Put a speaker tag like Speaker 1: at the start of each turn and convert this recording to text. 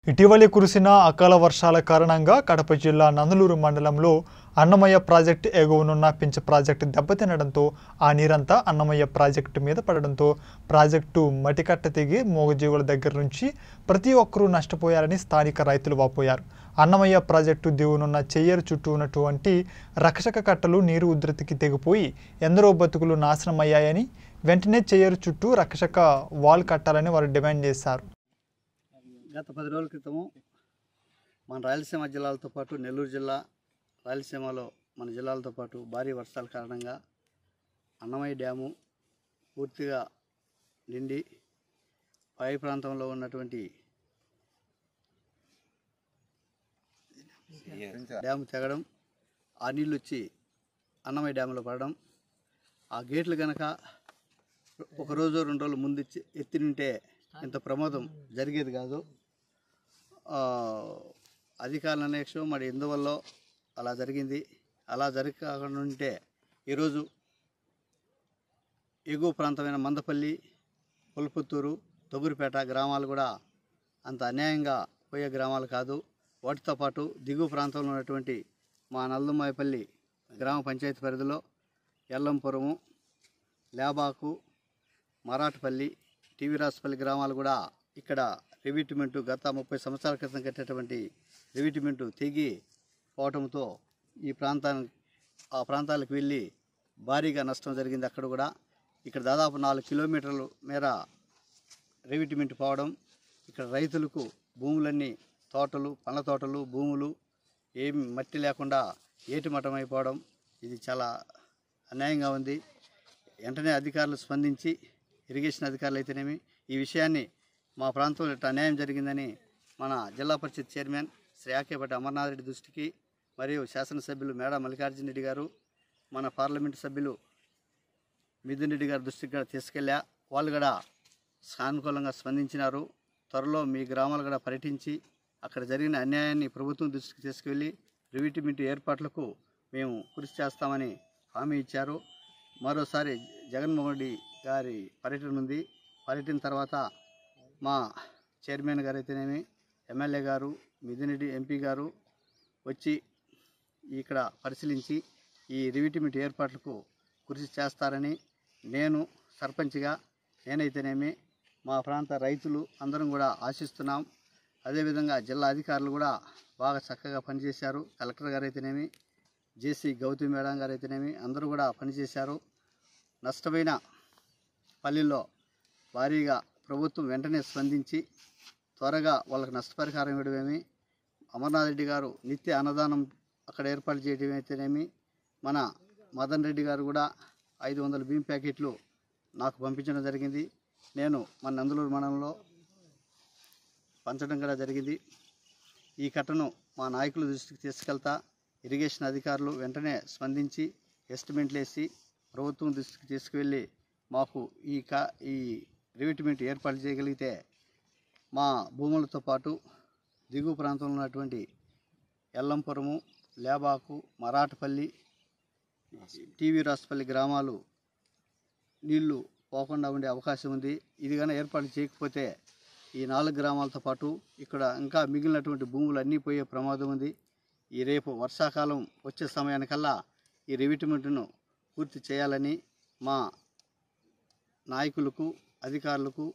Speaker 1: ఇటీవలి కురిసిన అకాల వర్షాల కారణంగా కడప జిల్లా నందలూరు మండలంలో అన్నమయ్య ప్రాజెక్టు ఎగువనున్న పింఛ ప్రాజెక్టు దెబ్బతినడంతో ఆ నీరంతా అన్నమయ్య ప్రాజెక్టు మీద పడడంతో ప్రాజెక్టు మటికట్ట తెగి మూగజీవుల దగ్గర నుంచి ప్రతి ఒక్కరూ నష్టపోయారని స్థానిక రైతులు వాపోయారు అన్నమయ్య ప్రాజెక్టు దిగునున్న చెయ్యరు చుట్టూ ఉన్నటువంటి రక్షక కట్టలు నీరు ఉధృతికి తెగిపోయి ఎందరో బతుకులు నాశనమయ్యాయని వెంటనే చెయ్యరు చుట్టూ రక్షక వాల్ కట్టాలని వారు డిమాండ్ చేశారు
Speaker 2: గత పది రోజుల క్రితము మన రాయలసీమ జిల్లాలతో పాటు నెల్లూరు జిల్లా రాయలసీమలో మన జిల్లాలతో పాటు భారీ వర్షాల కారణంగా అన్నమయ్య డ్యాము పూర్తిగా నిండి పై ప్రాంతంలో ఉన్నటువంటి డ్యాము తెగడం ఆ నీళ్ళు వచ్చి అన్నమయ్య డ్యాములో పడడం ఆ గేట్లు కనుక ఒక రోజు రెండు రోజులు ముందు ఇచ్చి- ఎత్తి ఉంటే ఇంత ప్రమాదం జరిగేది కాదు ఆ, అధికారుల నిర్లక్ష్యం మరి ఎందువల్ల అలా జరిగింది అలా జరగకుండా ఉంటే ఈరోజు ఎగువ ప్రాంతమైన మందపల్లి పుల్పుత్తూరు తొగురిపేట గ్రామాలు కూడా అంత అన్యాయంగా పోయే గ్రామాలు కాదు వాటితో పాటు దిగువ ప్రాంతంలో ఉన్నటువంటి మా నల్లుమాయపల్లి గ్రామ పంచాయతీ పరిధిలో ఎల్లంపురము లేబాకు మరాఠపల్లి టీవీ రాసుపల్లి గ్రామాలు కూడా ఇక్కడ రివిట్మెంటు గత ముప్పై సంవత్సరాల క్రితం కట్టేటువంటి రివిట్మెంటు తెగి పోవటంతో ఈ ప్రాంతానికి ఆ ప్రాంతాలకు వెళ్ళి భారీగా నష్టం జరిగింది అక్కడ కూడా ఇక్కడ దాదాపు నాలుగు కిలోమీటర్ల మేర రివిట్మెంట్ పోవడం ఇక్కడ రైతులకు భూములన్నీ తోటలు పండ్ల తోటలు భూములు ఏమి మట్టి లేకుండా ఏటి మఠమైపోవడం ఇది చాలా అన్యాయంగా ఉంది వెంటనే అధికారులు స్పందించి ఇరిగేషన్ అధికారులు అయితేనేమి ఈ విషయాన్ని మా ప్రాంతంలో ఇట్లా అన్యాయం జరిగిందని మన జిల్లా పరిషత్ చైర్మన్ శ్రీ ఆకేపట్టి అమర్నాథ్ రెడ్డి దృష్టికి మరియు శాసనసభ్యులు మేడా మల్లికార్జున రెడ్డి గారు మన పార్లమెంటు సభ్యులు మిథున్ రెడ్డి గారి దృష్టికి కూడా తీసుకెళ్ళా వాళ్ళు కూడా సానుకూలంగా స్పందించినారు త్వరలో మీ గ్రామాలు కూడా పర్యటించి అక్కడ జరిగిన అన్యాయాన్ని ప్రభుత్వం దృష్టికి తీసుకువెళ్ళి రివిటిమెంట్ ఏర్పాట్లకు మేము కృషి చేస్తామని హామీ ఇచ్చారు మరోసారి జగన్మోహన్ రెడ్డి గారి పర్యటన ఉంది పర్యటన తర్వాత మా చైర్మన్ గారు అయితేనేమి ఎమ్మెల్యే గారు మిథున్ రెడ్డి ఎంపీ గారు వచ్చి ఇక్కడ పరిశీలించి ఈ రివిటిమెంట్ ఏర్పాట్లకు కృషి చేస్తారని నేను సర్పంచ్గా నేనైతేనేమి మా ప్రాంత రైతులు అందరం కూడా ఆశిస్తున్నాం అదేవిధంగా జిల్లా అధికారులు కూడా బాగా చక్కగా పనిచేశారు కలెక్టర్ గారు అయితేనేమి జేసీ గౌతమి మేడం గారు అయితేనేమి అందరూ కూడా పనిచేశారు నష్టమైన పల్లెల్లో భారీగా ప్రభుత్వం వెంటనే స్పందించి త్వరగా వాళ్ళకి నష్టపరిహారం ఇవ్వడమేమి అమర్నాథ్ రెడ్డి గారు నిత్య అన్నదానం అక్కడ ఏర్పాటు చేయడం అయితేనేమి మన మదన్ రెడ్డి గారు కూడా ఐదు వందల బియ్యం ప్యాకెట్లు నాకు పంపించడం జరిగింది నేను మన నందులూరు మండలంలో పంచడం కూడా జరిగింది ఈ కట్టను మా నాయకుల దృష్టికి తీసుకెళ్తా ఇరిగేషన్ అధికారులు వెంటనే స్పందించి ఎస్టిమేట్లు వేసి ప్రభుత్వం దృష్టికి తీసుకువెళ్ళి మాకు ఈ కా ఈ రివిట్మెంట్ ఏర్పాటు చేయగలిగితే మా భూములతో పాటు దిగువ ప్రాంతంలో ఉన్నటువంటి ఎల్లంపురము లేబాకు మరాఠపల్లి టీవీ రాసుపల్లి గ్రామాలు నీళ్లు పోకుండా ఉండే అవకాశం ఉంది ఇది కానీ ఏర్పాటు చేయకపోతే ఈ నాలుగు గ్రామాలతో పాటు ఇక్కడ ఇంకా మిగిలినటువంటి భూములు అన్నీ పోయే ప్రమాదం ఉంది ఈ రేపు వర్షాకాలం వచ్చే సమయానికల్లా ఈ రివిటిమెంట్ను పూర్తి చేయాలని మా నాయకులకు అధికారులకు